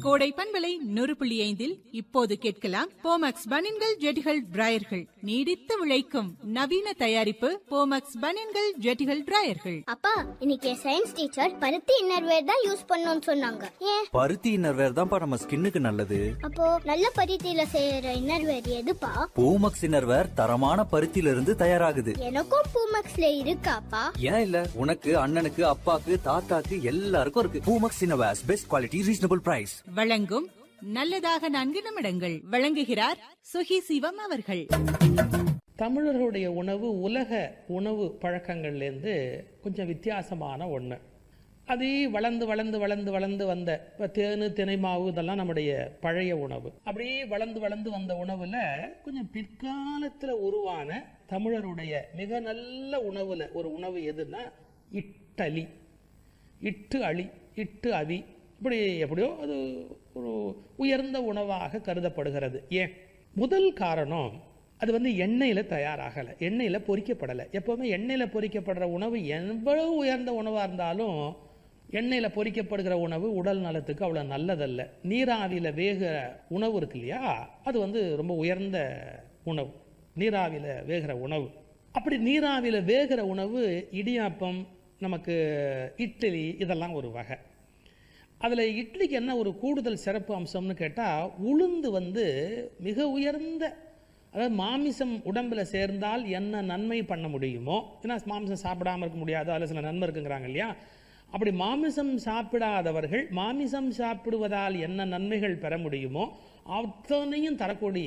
கோடை பண்பலை நூறு புள்ளி ஐந்தில் இப்போது கேட்கலாம் போமக்ஸ் பனின்கள் ஜெட்டிகள் டிராயர்கள் நீடித்து உழைக்கும் நவீன தயாரிப்பு போமக்ஸ் பனின்கள் ஜெட்டிகள் டிராயர்கள் அப்பா இன்னைக்கு சயின்ஸ் டீச்சர் பருத்தி இன்னர்வேர் தான் யூஸ் பண்ணணும்னு சொன்னாங்க ஏன் பருத்தி இன்னர்வேர் தான்ப்பா நம்ம ஸ்கின்னுக்கு நல்லது அப்போ நல்ல பருத்தியில செய்யற இன்னர்வேர் எதுப்பா பூமக்ஸ் இன்னர்வேர் தரமான பருத்தியில இருந்து தயாராகுது எனக்கும் பூமக்ஸ்ல இருக்காப்பா ஏன் இல்ல உனக்கு அண்ணனுக்கு அப்பாக்கு தாத்தாக்கு எல்லாருக்கும் இருக்கு Poomex innerwears best quality reasonable price வழங்கும் நல்லதாக நான்கு நிமிடங்கள் வழங்குகிறார் சுகி சிவம் அவர்கள் தமிழர்களுடைய உணவு உலக உணவு பழக்கங்கள்லேருந்து கொஞ்சம் வித்தியாசமான ஒன்று அது வளர்ந்து வளர்ந்து வளர்ந்து வளர்ந்து வந்த இப்போ தேனு தினை மாவு இதெல்லாம் நம்முடைய பழைய உணவு அப்படியே வளர்ந்து வளர்ந்து வந்த உணவில் கொஞ்சம் பிற்காலத்தில் உருவான தமிழருடைய மிக நல்ல உணவில் ஒரு உணவு எதுன்னா இட்டலி இட்டு அளி இட்டு அவி இப்படி எப்படியோ அது ஒரு உயர்ந்த உணவாக கருதப்படுகிறது ஏன் முதல் காரணம் அது வந்து எண்ணெயில் தயாராகலை எண்ணெயில் பொரிக்கப்படலை எப்போவுமே எண்ணெயில் பொரிக்கப்படுற உணவு எவ்வளவு உயர்ந்த உணவாக இருந்தாலும் எண்ணெயில் பொரிக்கப்படுகிற உணவு உடல் நலத்துக்கு அவ்வளோ நல்லதல்ல நீராவியில் வேகிற உணவு இருக்கு இல்லையா அது வந்து ரொம்ப உயர்ந்த உணவு நீராவியில் வேகிற உணவு அப்படி நீராவியில் வேகிற உணவு இடியாப்பம் நமக்கு இட்லி இதெல்லாம் ஒரு வகை அதில் இட்லிக்கு என்ன ஒரு கூடுதல் சிறப்பு அம்சம்னு கேட்டால் உளுந்து வந்து மிக உயர்ந்த அதாவது மாமிசம் உடம்புல சேர்ந்தால் என்ன நன்மை பண்ண முடியுமோ ஏன்னா மாமிசம் சாப்பிடாம இருக்க முடியாது அதில் சில நன்மை இருக்குங்கிறாங்க இல்லையா அப்படி மாமிசம் சாப்பிடாதவர்கள் மாமிசம் சாப்பிடுவதால் என்ன நன்மைகள் பெற முடியுமோ அத்தனையும் தரக்கூடிய